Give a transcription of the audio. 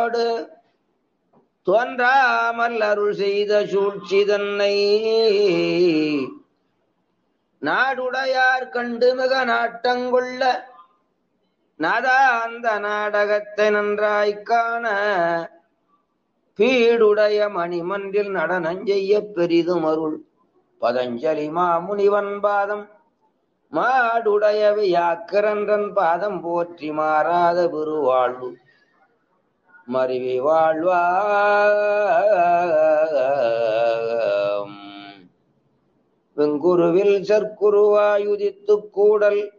தன்னோடு தோன்றாமல் அருள் செய்த சூழ்ச்சி தன்னை நாடுடையார் கண்டு மிக நாட்டங்கொள்ள நாதா அந்த நாடகத்தை நன்றாய்க் காண பீடுடைய மணிமன்றில் நடனஞ்செய்ய பெரிதும் அருள் பதஞ்சலி மாமுனிவன் பாதம் மாடுடைய வியாக்கரன்றன் பாதம் போற்றி மாறாத பெருவாழ்வு மருவி வாழ்வா வெங்குருவில் சற்குருவாயுதித்து கூடல்